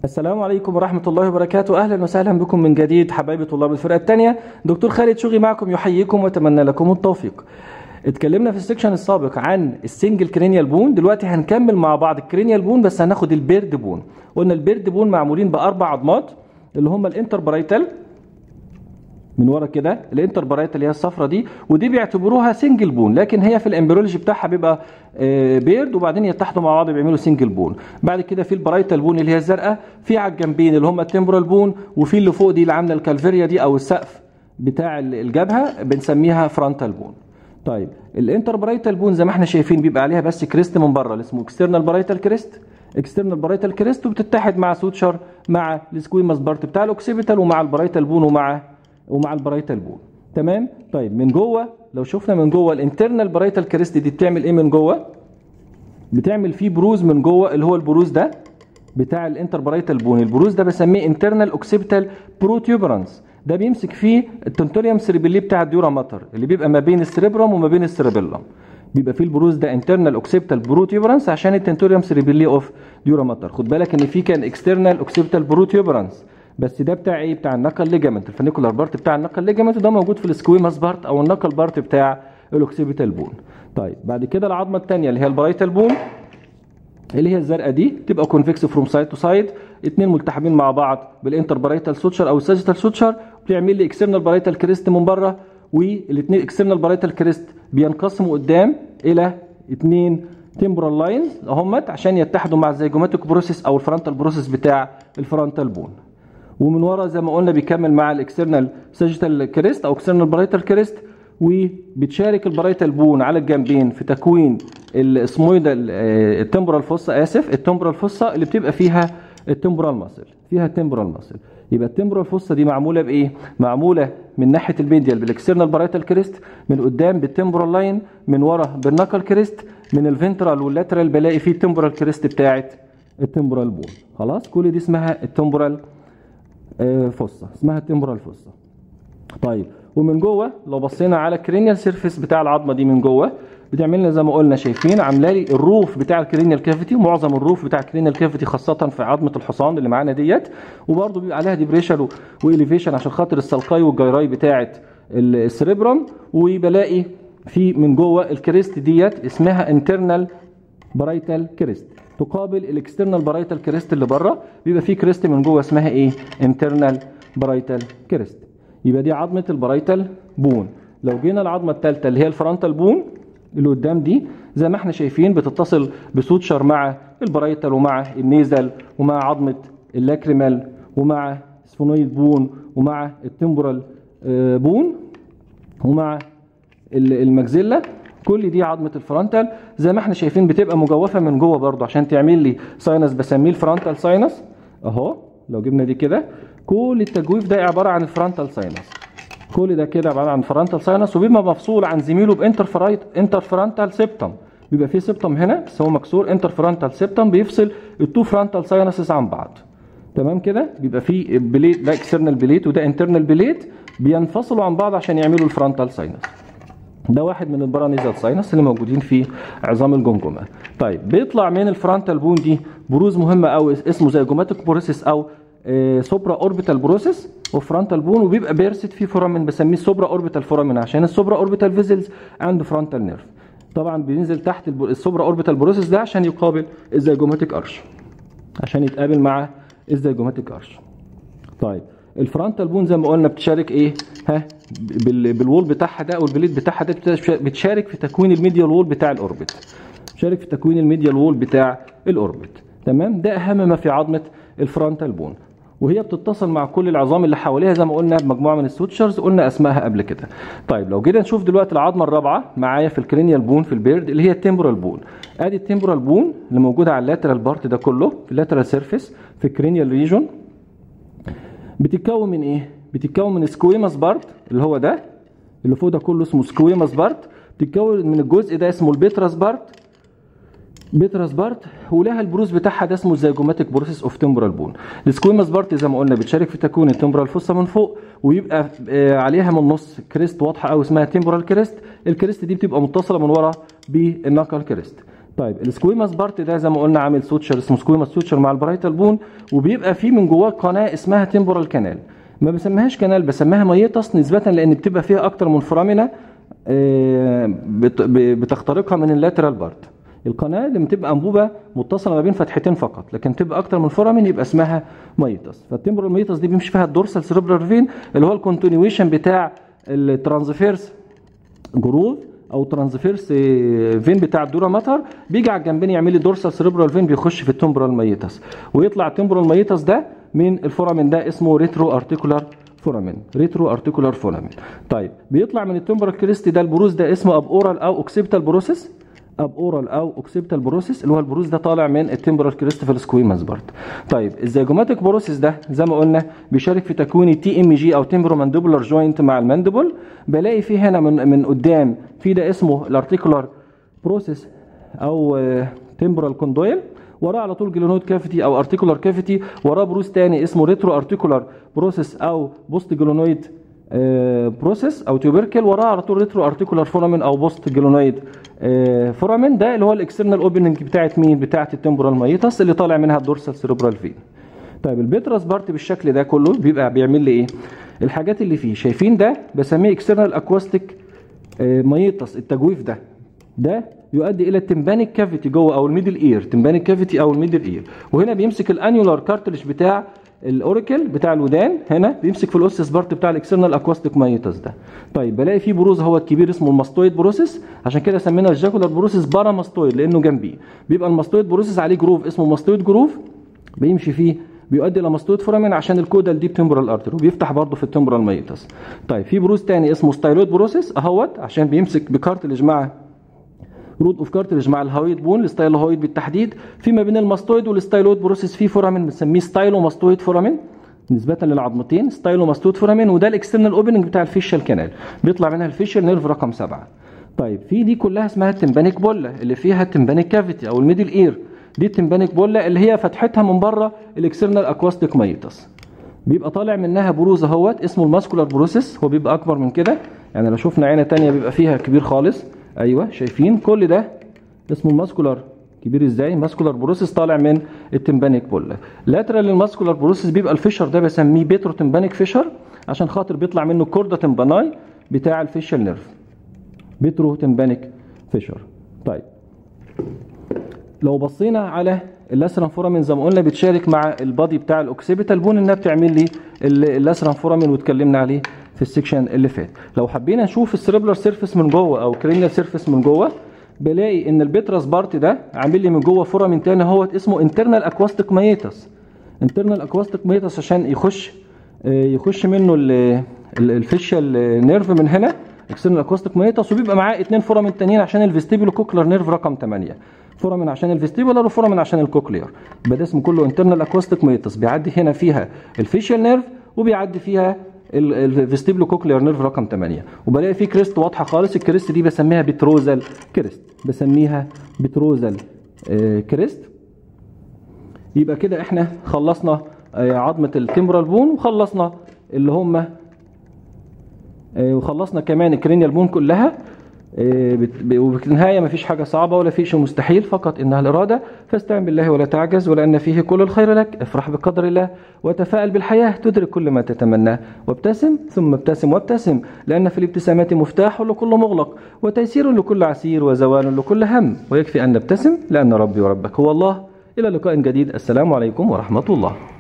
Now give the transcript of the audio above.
السلام عليكم ورحمة الله وبركاته أهلا وسهلا بكم من جديد حبايبي طلاب الفرقة الثانية دكتور خالد شوقي معكم يحييكم وأتمنى لكم التوفيق اتكلمنا في السكشن السابق عن السنجل كرينيال بون دلوقتي هنكمل مع بعض الكرينيال بون بس هناخد البيرد بون قلنا البيرد بون معمولين بأربع عظمات اللي هم الانتربرايتال من ورا كده الانتربرايتال اللي هي الصفرة دي ودي بيعتبروها سنجل بون لكن هي في الامبريولوجي بتاعها بيبقى آه، بيرد وبعدين يتحدوا مع بعض بيعملوا سنجل بون بعد كده في البرايتال بون اللي هي الزرقاء في على الجنبين اللي هم التمبرال بون وفي اللي فوق دي اللي عامله الكالفيريا دي او السقف بتاع الجبهه بنسميها فرونتال بون طيب الانتربرايتال بون زي ما احنا شايفين بيبقى عليها بس كريست من بره اللي اسمه اكسترنال برايتال كريست اكسترنال برايتال كريست وبتتحد مع سوتشر مع السكويماس بارت بتاع الاوكسيبيتال ومع البرايتال بون ومع ومع البرايتال بون تمام طيب من جوه لو شفنا من جوه الانترنال برايتال كريست دي بتعمل ايه من جوه بتعمل فيه بروز من جوه اللي هو البروز ده بتاع الانتربرايتال بون البروز ده بسميه انترنال اوكسيبيتال بروتيوبرانس ده بيمسك فيه التنتوريوم سيريبيلي بتاع الديورا ماتر اللي بيبقى ما بين السريبرم وما بين السيربيلم بيبقى فيه البروز ده انترنال اوكسيبيتال بروتيوبرانس عشان التنتوريوم سيريبيلي اوف ديورا ماتر خد بالك ان في كان اكسترنال اوكسيبيتال بروتيوبرانس بس ده بتاع ايه بتاع النقل ليجامنت الفانيكولار بارت بتاع النقل ليجامنت ده موجود في السكويماس بارت او النقل بارت بتاع الاوكسيبيتال بون طيب بعد كده العظمه الثانيه اللي هي البرايتال بون اللي هي الزرقاء دي تبقى كونفكس فروم سايد تو سايد اثنين ملتحمين مع بعض بالانتر برايتال سوتشر او الساجيتال سوتشر بتعمل لي اكسترنال برايتال كريست من بره والاثنين اكسترنال برايتال كريست بينقسموا قدام الى اثنين تمبرال لاينز اهمت عشان يتحدوا مع الزيجوماتيك بروسيس او الفرونتال بروسيس بتاع الفرونتال بون ومن ورا زي ما قلنا بيكمل مع الاكسترنال ساجيتال كريست او اكسترنال برايتال كريست وبتشارك البرايتال بون على الجنبين في تكوين الاسمويدا التمبرال فوسا اسف التمبرال فوسا اللي بتبقى فيها التمبرال ماسل فيها التمبرال ماسل يبقى التمبرال فوسا دي معموله بايه معموله من ناحيه الميديال بالاكسترنال برايتال كريست من قدام بالتمبرال لاين من ورا بالنكل كريست من الفنترال واللاترال بلاقي فيه التمبرال كريست بتاعت التمبرال بون خلاص كل دي اسمها التمبرال فوسا اسمها التمبرال فوسا طيب ومن جوه لو بصينا على الكرينيال سيرفيس بتاع العظمه دي من جوه بتعمل لنا زي ما قلنا شايفين عامله لي الروف بتاع الكرينيال كافيتي ومعظم الروف بتاع الكرينيال كافيتي خاصه في عظمه الحصان اللي معانا ديت وبرده بيبقى عليها ديبريشن واليفيشن عشان خاطر السلقاي والجيراي بتاعه السريبرم وبلاقي في من جوه الكريست ديت اسمها انترنال برايتال كريست تقابل الاكسترنال برايتال كريست اللي بره بيبقى فيه كريست من جوه اسمها ايه انترنال برايتال كريست يبقى دي عظمه البرايتال بون لو جينا العظمه الثالثه اللي هي الفرونتال بون اللي قدام دي زي ما احنا شايفين بتتصل بسوتشر مع البرايتال ومع النيزل ومع عظمه اللاكريمال ومع سفونويد بون ومع التمبورال بون ومع المجزله كل دي عظمه الفرونتال زي ما احنا شايفين بتبقى مجوفه من جوه برضو عشان تعمل لي ساينس بسميه الفرونتال ساينس اهو لو جبنا دي كده كل التجويف ده عباره عن الفرونتال ساينس كل ده كده عباره عن فرونتال ساينس وبيبقى مفصول عن زميله بانترفرايت انترفرونتال سيبتم بيبقى فيه سيبتم هنا بس هو مكسور انترفرونتال سيبتم بيفصل التو فرونتال ساينسز عن بعض تمام كده بيبقى فيه بليت ده اكسترنال بليت وده انترنال بليت بينفصلوا عن بعض عشان يعملوا الفرونتال ساينس ده واحد من البرانيزال ساينس اللي موجودين في عظام الجمجمه طيب بيطلع من الفرونتال بون دي بروز مهمه قوي اسمه زيجوماتيك بروسيس او سوبرا اوربيتال بروسيس وفرونتال بون وبيبقى بيرست فيه فورامين بسميه سوبرا اوربيتال فورامين عشان السوبرا اوربيتال فيزلز عند فرونتال نيرف طبعا بينزل تحت السوبرا اوربيتال بروسيس ده عشان يقابل الزيجوماتيك ارش عشان يتقابل مع الزيجوماتيك ارش طيب الفرونتال بون زي ما قلنا بتشارك ايه ها بالوول بتاعها ده او البليد بتاعها ده بتشارك في تكوين الميديال وول بتاع الاوربت بتشارك في تكوين الميديال وول بتاع الاوربت تمام ده اهم ما في عظمه الفرونتال بون وهي بتتصل مع كل العظام اللي حواليها زي ما قلنا بمجموعه من السوتشرز قلنا اسمائها قبل كده طيب لو جينا نشوف دلوقتي العظمه الرابعه معايا في الكرينيال بون في البيرد اللي هي التمبرال بون ادي التمبرال بون اللي موجوده على اللاترال بارت ده كله في اللاترال سيرفيس في الكرينيال ريجون بتتكون من ايه بتتكون من سكويماس بارت اللي هو ده اللي فوق ده كله اسمه سكويماس بارت بتتكون من الجزء ده اسمه البيتراس بارت بيتراس بارت ولها البروز بتاعها ده اسمه الزيجوماتيك بروسيس اوف تمبرال بون السكويماس بارت زي ما قلنا بتشارك في تكوين التمبرال فوسا من فوق ويبقى عليها من النص كريست واضحه قوي اسمها تمبرال كريست الكريست دي بتبقى متصله من ورا بالنقل كريست طيب السكويماس بارت ده زي ما قلنا عامل سوتشر اسمه سكويماس سوتشر مع البرايتال بون وبيبقى فيه من جواه قناه اسمها تمبورال كانال ما بسميهاش كانال بسميها ميتس نسبه لان بتبقى فيها اكتر من فرامنه آه، بت- ب- بتخترقها من اللاترال بارت القناه اللي بتبقى انبوبه متصله ما بين فتحتين فقط لكن تبقى اكتر من فورامين يبقى اسمها ميتس فالتمبرال ميتس دي بيمشي فيها الدورسال سيربرال فين اللي هو الكونتينيويشن بتاع الترانسفيرس جروف او ترانسفيرس فين بتاع الدورا ماتر بيجي على الجنبين يعمل لي دورسال سيربرال فين بيخش في التمبرال ميتس ويطلع التمبرال ميتس ده من الفورامين ده اسمه ريترو ارتيكولار فورامين ريترو ارتيكولار فورامين طيب بيطلع من التمبرال كريستي ده البروز ده اسمه اب اورال او اوكسيبتال بروسيس اب اورال او اوكسيبتال بروسيس اللي هو البروز ده طالع من التمبرال كريستفال سكويماس بارت طيب الزيجوماتيك بروسيس ده زي ما قلنا بيشارك في تكوين التي ام جي او تمبرو مانديبولار جوينت مع المانديبل بلاقي فيه هنا من من قدام في ده اسمه الارتيكولار بروسيس او تمبرال كوندويل وراه على طول جلونويد كافيتي او ارتيكولار كافيتي وراه بروز تاني اسمه ريترو ارتيكولار بروسيس او بوست جلونويد بروسيس او تيوبركل وراه على طول ريترو ارتيكولار فورامين او بوست جلونويد فورامين ده اللي هو الاكسترنال اوبننج بتاعت مين بتاعت التمبورال مايتس اللي طالع منها الدورسال سيربرال فين طيب البيتراس بارت بالشكل ده كله بيبقى بيعمل لي ايه الحاجات اللي فيه شايفين ده بسميه اكسترنال اكواستيك مايتس التجويف ده ده يؤدي الى التمبانيك كافيتي جوه او الميدل اير تمبانيك كافيتي او الميدل اير وهنا بيمسك الانيولار كارتلج بتاع الاوريكل بتاع الودان هنا بيمسك في الاوسس بارت بتاع الاكسترنال اكواستيك مايتس ده طيب بلاقي فيه بروز هو الكبير اسمه الماستويد بروسيس عشان كده سمينا الجاكولار بروسيس بارا ماستويد لانه جنبيه بيبقى الماستويد بروسيس عليه جروف اسمه ماستويد جروف بيمشي فيه بيؤدي الى ماستويد فورامين عشان الكودال ديب تمبرال ارتر وبيفتح برضه في التمبرال مايتس طيب في بروز تاني اسمه ستايلويد بروسيس اهوت عشان بيمسك بكارتلج مع رود اوف كارتريج مع الهاويد بون الستايلوهويد بالتحديد فيما بين الماستويد والستايلويد بروسيس في فورامين بنسميه ستايلو ماستويد فورامين نسبة للعظمتين ستايلو ماستويد فورامين وده الاكسترنال اوبننج بتاع الفيشال كانال بيطلع منها الفيشال نيرف رقم سبعة طيب في دي كلها اسمها التمبانيك بولا اللي فيها التمبانيك كافيتي او الميدل اير دي التمبانيك بولا اللي هي فتحتها من بره الاكسترنال اكواستيك مايتس بيبقى طالع منها بروز اهوت اسمه الماسكولار بروسيس هو بيبقى اكبر من كده يعني لو شفنا عينه تانية بيبقى فيها كبير خالص ايوه شايفين كل ده اسمه الماسكولار كبير ازاي ماسكولار بروسيس طالع من التمبانيك بولا لاترال للماسكولار بروسيس بيبقى الفيشر ده بسميه بيترو تمبانيك فيشر عشان خاطر بيطلع منه كوردا تمباناي بتاع الفيشال نيرف بيترو تمبانيك فيشر طيب لو بصينا على اللاسران فورامين زي ما قلنا بتشارك مع البادي بتاع الاوكسيبيتال بون انها بتعمل لي اللاسران فورامين واتكلمنا عليه في السكشن اللي فات لو حبينا نشوف السريبلر سيرفيس من جوه او كرينيال سيرفيس من جوه بلاقي ان البيتراس بارت ده عامل لي من جوه فورامين تاني هو اسمه انترنال اكواستيك مايتس انترنال اكواستيك مايتس عشان يخش يخش منه الفيشال نيرف من هنا اكسترنال اكواستيك مايتس وبيبقى معاه اثنين فورامين تانيين عشان الفيستيبولو كوكلر نيرف رقم 8 فورامين عشان الفيستيبولار وفورامين عشان الكوكلير يبقى ده اسمه كله انترنال اكواستيك مايتس بيعدي هنا فيها الفيشال نيرف وبيعدي فيها الفيستيبلو كوكلير نيرف رقم 8 وبلاقي فيه كريست واضحه خالص الكريست دي بسميها بتروزال كريست بسميها بتروزال كريست يبقى كده احنا خلصنا عظمه التمبرال بون وخلصنا اللي هم وخلصنا كمان الكرينيال بون كلها وفي النهايه مفيش حاجه صعبه ولا في شيء مستحيل فقط انها الاراده فاستعن بالله ولا تعجز ولان فيه كل الخير لك افرح بقدر الله وتفائل بالحياه تدرك كل ما تتمناه وابتسم ثم ابتسم وابتسم لان في الابتسامات مفتاح لكل مغلق وتيسير لكل عسير وزوال لكل هم ويكفي ان نبتسم لان ربي وربك هو الله الى لقاء جديد السلام عليكم ورحمه الله